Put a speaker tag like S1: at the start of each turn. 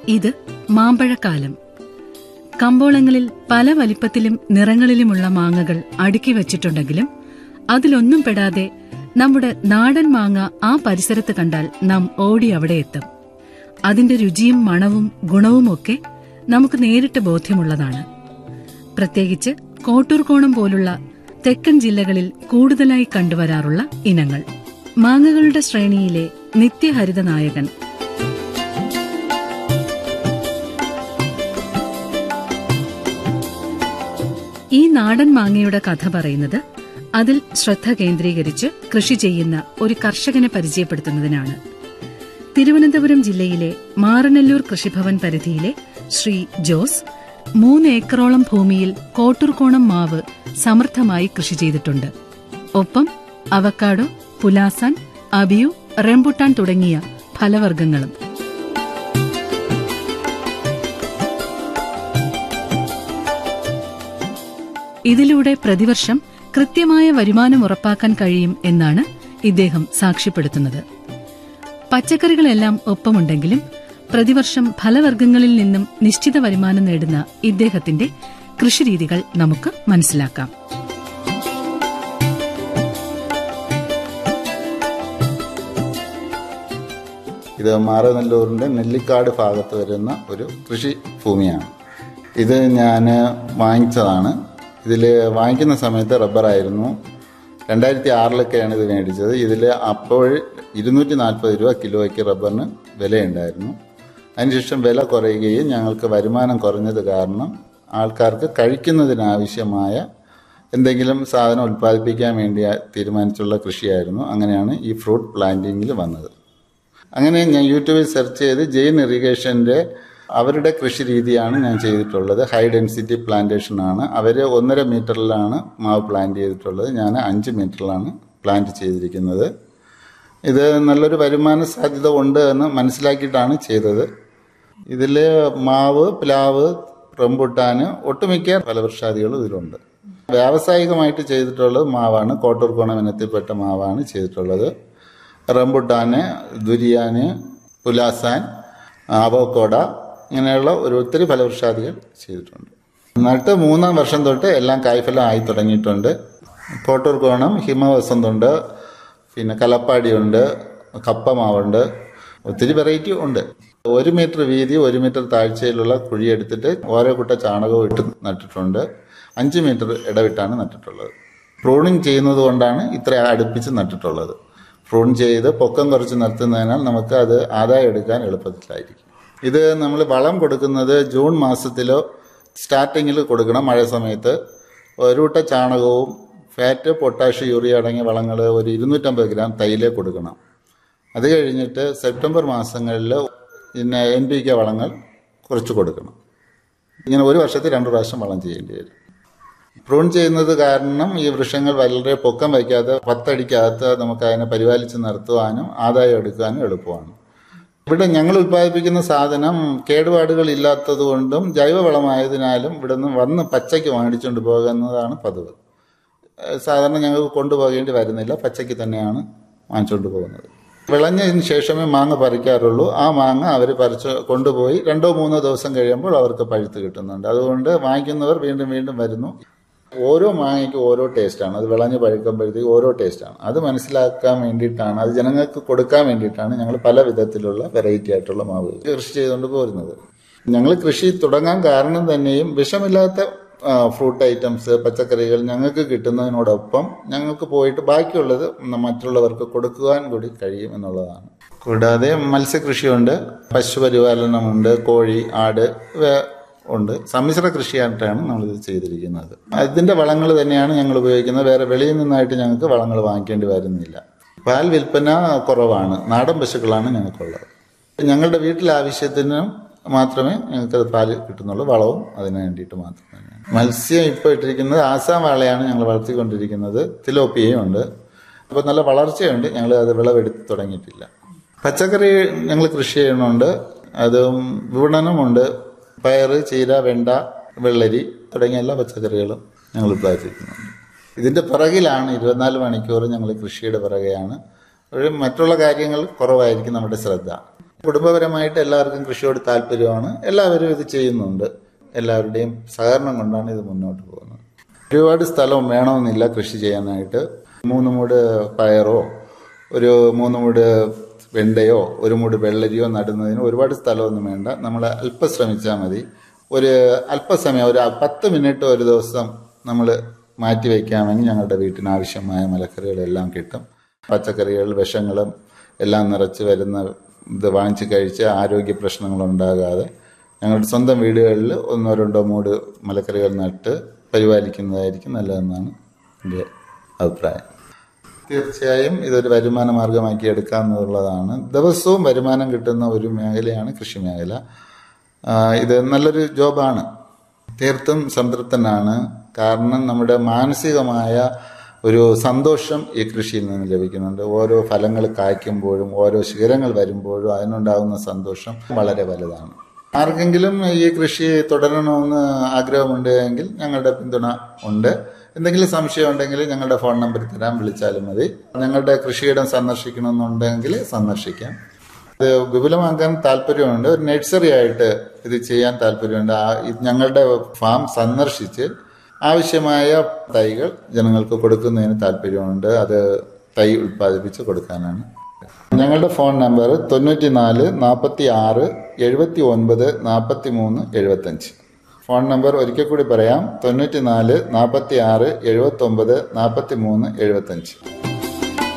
S1: ഇത് മാമ്പഴക്കാലം കമ്പോളങ്ങളിൽ പല വലിപ്പത്തിലും നിറങ്ങളിലുമുള്ള മാങ്ങകൾ അടുക്കി വച്ചിട്ടുണ്ടെങ്കിലും അതിലൊന്നും പെടാതെ നമ്മുടെ നാടൻ മാങ്ങ ആ പരിസരത്ത് കണ്ടാൽ നാം ഓടി അവിടെ എത്തും അതിന്റെ രുചിയും മണവും ഗുണവുമൊക്കെ നമുക്ക് നേരിട്ട് ബോധ്യമുള്ളതാണ് പ്രത്യേകിച്ച് കോട്ടൂർകോണം പോലുള്ള തെക്കൻ ജില്ലകളിൽ കൂടുതലായി കണ്ടുവരാറുള്ള ഇനങ്ങൾ മാങ്ങകളുടെ ശ്രേണിയിലെ നിത്യഹരിത നായകൻ ഈ നാടൻ മാങ്ങയുടെ കഥ പറയുന്നത് അതിൽ ശ്രദ്ധ കേന്ദ്രീകരിച്ച് കൃഷി ചെയ്യുന്ന ഒരു കർഷകനെ പരിചയപ്പെടുത്തുന്നതിനാണ് തിരുവനന്തപുരം ജില്ലയിലെ മാറനല്ലൂർ കൃഷിഭവൻ പരിധിയിലെ ശ്രീ ജോസ് മൂന്ന് ഏക്കറോളം ഭൂമിയിൽ കോട്ടൂർക്കോണം മാവ് സമൃദ്ധമായി കൃഷി ചെയ്തിട്ടുണ്ട് ഒപ്പം അവക്കാഡോ പുലാസാൻ അബിയു റെംബുട്ടാൻ തുടങ്ങിയ ഫലവർഗ്ഗങ്ങളും ഇതിലൂടെ പ്രതിവർഷം കൃത്യമായ വരുമാനം ഉറപ്പാക്കാൻ കഴിയും എന്നാണ് ഇദ്ദേഹം സാക്ഷ്യപ്പെടുത്തുന്നത് പച്ചക്കറികളെല്ലാം ഒപ്പമുണ്ടെങ്കിലും പ്രതിവർഷം ഫലവർഗ്ഗങ്ങളിൽ നിന്നും നിശ്ചിത വരുമാനം നേടുന്ന ഇദ്ദേഹത്തിന്റെ കൃഷിരീതികൾ നമുക്ക് മനസ്സിലാക്കാം
S2: ഇത് മാറനല്ലൂരിൻ്റെ നെല്ലിക്കാട് ഭാഗത്ത് വരുന്ന ഒരു കൃഷി ഭൂമിയാണ് ഇത് ഞാൻ വാങ്ങിച്ചതാണ് ഇതിൽ വാങ്ങിക്കുന്ന സമയത്ത് റബ്ബറായിരുന്നു രണ്ടായിരത്തി ആറിലൊക്കെയാണ് ഇത് മേടിച്ചത് ഇതിൽ അപ്പോൾ ഇരുന്നൂറ്റി നാൽപ്പത് രൂപ കിലോയ്ക്ക് റബ്ബറിന് വിലയുണ്ടായിരുന്നു അതിനുശേഷം വില കുറയുകയും ഞങ്ങൾക്ക് വരുമാനം കുറഞ്ഞത് കാരണം ആൾക്കാർക്ക് കഴിക്കുന്നതിനാവശ്യമായ എന്തെങ്കിലും സാധനം ഉൽപ്പാദിപ്പിക്കാൻ വേണ്ടി തീരുമാനിച്ചുള്ള കൃഷിയായിരുന്നു അങ്ങനെയാണ് ഈ ഫ്രൂട്ട് പ്ലാന്റിങ്ങിൽ വന്നത് അങ്ങനെ ഞാൻ യൂട്യൂബിൽ സെർച്ച് ചെയ്ത് ജെയിൻ ഇറിഗേഷൻ്റെ അവരുടെ കൃഷി രീതിയാണ് ഞാൻ ചെയ്തിട്ടുള്ളത് ഹൈ ഡെൻസിറ്റി പ്ലാന്റേഷൻ ആണ് അവർ ഒന്നര മീറ്ററിലാണ് മാവ് പ്ലാന്റ് ചെയ്തിട്ടുള്ളത് ഞാൻ അഞ്ച് മീറ്ററിലാണ് പ്ലാന്റ് ചെയ്തിരിക്കുന്നത് ഇത് നല്ലൊരു വരുമാന സാധ്യത ഉണ്ട് എന്ന് മനസ്സിലാക്കിയിട്ടാണ് ചെയ്തത് ഇതിൽ മാവ് പ്ലാവ് റംബുട്ടാന് ഒട്ടുമിക്ക ഫലവൃക്ഷാദികളും ഇതിലുണ്ട് വ്യാവസായികമായിട്ട് ചെയ്തിട്ടുള്ളത് മാവാണ് കോട്ടൂർക്കോണം ഇനത്തിൽപ്പെട്ട മാവാണ് ചെയ്തിട്ടുള്ളത് റംബുട്ടാന് ദുരിയാന് പുലാസാൻ അവോക്കോട ഇങ്ങനെയുള്ള ഒരു ഒത്തിരി ഫലവൃക്ഷാദികൾ ചെയ്തിട്ടുണ്ട് നട്ട് മൂന്നാം വർഷം തൊട്ട് എല്ലാം കായ്ഫലം ആയി തുടങ്ങിയിട്ടുണ്ട് കോട്ടൂർക്കോണം ഹിമവസന്തുണ്ട് പിന്നെ കലപ്പാടിയുണ്ട് കപ്പമാവുണ്ട് ഒത്തിരി വെറൈറ്റി ഉണ്ട് ഒരു മീറ്റർ വീതി ഒരു മീറ്റർ താഴ്ചയിലുള്ള കുഴി എടുത്തിട്ട് ഓരോ കുട്ട ചാണകവും ഇട്ട് നട്ടിട്ടുണ്ട് അഞ്ച് മീറ്റർ ഇടവിട്ടാണ് നട്ടിട്ടുള്ളത് പ്രൂണിങ് ചെയ്യുന്നത് കൊണ്ടാണ് ഇത്ര അടുപ്പിച്ച് നട്ടിട്ടുള്ളത് പ്രൂൺ ചെയ്ത് പൊക്കം കുറച്ച് നിർത്തുന്നതിനാൽ നമുക്ക് അത് ആദായം എടുക്കാൻ എളുപ്പത്തിലായിരിക്കും ഇത് നമ്മൾ വളം കൊടുക്കുന്നത് ജൂൺ മാസത്തിലോ സ്റ്റാർട്ടിങ്ങിൽ കൊടുക്കണം മഴ സമയത്ത് ഒരു കൂട്ട ചാണകവും ഫാറ്റ് പൊട്ടാഷ് യൂറിയ അടങ്ങിയ വളങ്ങൾ ഒരു ഇരുന്നൂറ്റമ്പത് ഗ്രാം തൈലേ കൊടുക്കണം അത് കഴിഞ്ഞിട്ട് സെപ്റ്റംബർ മാസങ്ങളിൽ പിന്നെ എൻ പി കെ വളങ്ങൾ കുറച്ച് കൊടുക്കണം ഇങ്ങനെ ഒരു വർഷത്തിൽ രണ്ട് പ്രാവശ്യം വളം ചെയ്യേണ്ടി വരും പ്രൂൺ ചെയ്യുന്നത് കാരണം ഈ വൃക്ഷങ്ങൾ വളരെ പൊക്കം വയ്ക്കാതെ പത്തടിക്കകത്ത് നമുക്ക് അതിനെ പരിപാലിച്ച് നിർത്തുവാനും ആദായം എടുക്കാനും എളുപ്പമാണ് ഇവിടെ ഞങ്ങൾ ഉൽപ്പാദിപ്പിക്കുന്ന സാധനം കേടുപാടുകൾ ഇല്ലാത്തത് കൊണ്ടും ജൈവവളമായതിനാലും ഇവിടെ നിന്ന് വന്ന് പച്ചയ്ക്ക് വാങ്ങിച്ചുകൊണ്ട് പോകുന്നതാണ് പതിവ് ഏഹ് സാധാരണ ഞങ്ങൾക്ക് കൊണ്ടുപോകേണ്ടി വരുന്നില്ല പച്ചയ്ക്ക് തന്നെയാണ് വാങ്ങിച്ചുകൊണ്ട് പോകുന്നത് വിളഞ്ഞതിന് ശേഷമേ മാങ്ങ പറിക്കാറുള്ളൂ ആ മാങ്ങ അവർ പറിച്ച് കൊണ്ടുപോയി രണ്ടോ മൂന്നോ ദിവസം കഴിയുമ്പോൾ അവർക്ക് പഴുത്ത് കിട്ടുന്നുണ്ട് അതുകൊണ്ട് വാങ്ങിക്കുന്നവർ വീണ്ടും വീണ്ടും വരുന്നു ഓരോ മാങ്ങയ്ക്കും ഓരോ ടേസ്റ്റാണ് അത് വിളഞ്ഞ് പഴുക്കുമ്പോഴത്തേക്ക് ഓരോ ടേസ്റ്റാണ് അത് മനസ്സിലാക്കാൻ വേണ്ടിയിട്ടാണ് അത് ജനങ്ങൾക്ക് കൊടുക്കാൻ വേണ്ടിയിട്ടാണ് ഞങ്ങൾ പല വിധത്തിലുള്ള വെറൈറ്റി ആയിട്ടുള്ള മാവ് കൃഷി ചെയ്തുകൊണ്ട് പോരുന്നത് ഞങ്ങൾ കൃഷി തുടങ്ങാൻ കാരണം തന്നെയും വിഷമില്ലാത്ത ഫ്രൂട്ട് ഐറ്റംസ് പച്ചക്കറികൾ ഞങ്ങൾക്ക് കിട്ടുന്നതിനോടൊപ്പം ഞങ്ങൾക്ക് പോയിട്ട് ബാക്കിയുള്ളത് മറ്റുള്ളവർക്ക് കൊടുക്കുവാൻ കൂടി കഴിയും എന്നുള്ളതാണ് കൂടാതെ മത്സ്യകൃഷിയുണ്ട് പശുപരിപാലനമുണ്ട് കോഴി ആട് ഇവ ഉണ്ട് സമ്മിശ്ര കൃഷിയായിട്ടാണ് നമ്മളിത് ചെയ്തിരിക്കുന്നത് അതിന്റെ വളങ്ങൾ തന്നെയാണ് ഞങ്ങൾ ഉപയോഗിക്കുന്നത് വേറെ വെളിയിൽ നിന്നായിട്ട് ഞങ്ങൾക്ക് വളങ്ങൾ വാങ്ങിക്കേണ്ടി വരുന്നില്ല പാൽ വിൽപ്പന കുറവാണ് നാടൻ പശുക്കളാണ് ഞങ്ങൾക്കുള്ളത് ഞങ്ങളുടെ വീട്ടിലെ ആവശ്യത്തിന് മാത്രമേ ഞങ്ങൾക്ക് പാല് കിട്ടുന്നുള്ളൂ വളവും അതിന് വേണ്ടിയിട്ട് മാത്രം തന്നെയാണ് മത്സ്യം ഇപ്പോൾ ഇട്ടിരിക്കുന്നത് ആസാം വാളയാണ് ഞങ്ങൾ വളർത്തിക്കൊണ്ടിരിക്കുന്നത് തിലോപ്പിയയും ഉണ്ട് അപ്പോൾ നല്ല വളർച്ചയുണ്ട് ഞങ്ങൾ അത് വിളവെടുത്ത് തുടങ്ങിയിട്ടില്ല പച്ചക്കറി ഞങ്ങൾ കൃഷി ചെയ്യുന്നുണ്ട് അതും വിപണനമുണ്ട് പയറ് ചീര വെണ്ട വെള്ളരി തുടങ്ങിയ എല്ലാ പച്ചക്കറികളും ഞങ്ങൾ ഉത്പാദിപ്പിക്കുന്നുണ്ട് ഇതിന്റെ പിറകിലാണ് ഇരുപത്തിനാല് മണിക്കൂർ ഞങ്ങൾ കൃഷിയുടെ പിറകെയാണ് ഒരു മറ്റുള്ള കാര്യങ്ങൾ കുറവായിരിക്കും നമ്മുടെ ശ്രദ്ധ കുടുംബപരമായിട്ട് എല്ലാവർക്കും കൃഷിയോട് താല്പര്യമാണ് എല്ലാവരും ഇത് ചെയ്യുന്നുണ്ട് എല്ലാവരുടെയും സഹകരണം കൊണ്ടാണ് ഇത് മുന്നോട്ട് പോകുന്നത് ഒരുപാട് സ്ഥലം വേണമെന്നില്ല കൃഷി ചെയ്യാനായിട്ട് മൂന്ന് മൂട് പയറോ ഒരു മൂന്ന് മൂട് വെണ്ടയോ ഒരു മൂട് വെള്ളരിയോ നടുന്നതിന് ഒരുപാട് സ്ഥലമൊന്നും വേണ്ട നമ്മൾ അല്പം ശ്രമിച്ചാൽ മതി ഒരു അല്പസമയം ഒരു പത്ത് മിനിറ്റ് ഒരു ദിവസം നമ്മൾ മാറ്റി വയ്ക്കാമെങ്കിൽ ഞങ്ങളുടെ വീട്ടിന് ആവശ്യമായ മലക്കറികളെല്ലാം കിട്ടും പച്ചക്കറികൾ വിഷങ്ങളും എല്ലാം നിറച്ച് വരുന്ന ഇത് വാങ്ങിച്ച് കഴിച്ച് ആരോഗ്യ പ്രശ്നങ്ങൾ ഉണ്ടാകാതെ ഞങ്ങളുടെ സ്വന്തം വീടുകളിൽ ഒന്നോ രണ്ടോ മൂട് മലക്കറികൾ നട്ട് പരിപാലിക്കുന്നതായിരിക്കും നല്ലതെന്നാണ് എൻ്റെ അഭിപ്രായം തീർച്ചയായും ഇതൊരു വരുമാന മാർഗമാക്കി എടുക്കാമെന്നുള്ളതാണ് ദിവസവും വരുമാനം കിട്ടുന്ന ഒരു മേഖലയാണ് കൃഷി മേഖല ആ, ഇത് നല്ലൊരു ജോബാണ് തീർത്തും സംതൃപ്തനാണ് കാരണം നമ്മുടെ മാനസികമായ ഒരു സന്തോഷം ഈ കൃഷിയിൽ നിന്ന് ലഭിക്കുന്നുണ്ട് ഓരോ ഫലങ്ങൾ കായ്ക്കുമ്പോഴും ഓരോ ശിഖരങ്ങൾ വരുമ്പോഴും അതിനുണ്ടാകുന്ന സന്തോഷം വളരെ വലുതാണ് ആർക്കെങ്കിലും ഈ കൃഷി തുടരണമെന്ന് ആഗ്രഹമുണ്ട് എങ്കിൽ ഞങ്ങളുടെ പിന്തുണ ഉണ്ട് എന്തെങ്കിലും സംശയം ഉണ്ടെങ്കിൽ ഞങ്ങളുടെ ഫോൺ നമ്പർ തരാൻ വിളിച്ചാലും മതി ഞങ്ങളുടെ കൃഷിയിടം സന്ദർശിക്കണമെന്നുണ്ടെങ്കിൽ സന്ദർശിക്കാം ഇത് വിപുലമാക്കാൻ താല്പര്യമുണ്ട് ഒരു നഴ്സറി ആയിട്ട് ഇത് ചെയ്യാൻ താല്പര്യമുണ്ട് ആ ഇത് ഞങ്ങളുടെ ഫാം സന്ദർശിച്ച് ആവശ്യമായ തൈകൾ ജനങ്ങൾക്ക് കൊടുക്കുന്നതിന് താല്പര്യമുണ്ട് അത് തൈ ഉൽപ്പാദിപ്പിച്ച് കൊടുക്കാനാണ് ഞങ്ങളുടെ ഫോൺ നമ്പർ തൊണ്ണൂറ്റി നാല് നാൽപ്പത്തി ആറ് എഴുപത്തി ഒൻപത് നാൽപ്പത്തി മൂന്ന് എഴുപത്തഞ്ച് ഫോൺ നമ്പർ ഒരിക്കൽ കൂടി പറയാം തൊണ്ണൂറ്റി നാല് നാൽപ്പത്തി ആറ് എഴുപത്തി ഒമ്പത് നാൽപ്പത്തി മൂന്ന് എഴുപത്തഞ്ച്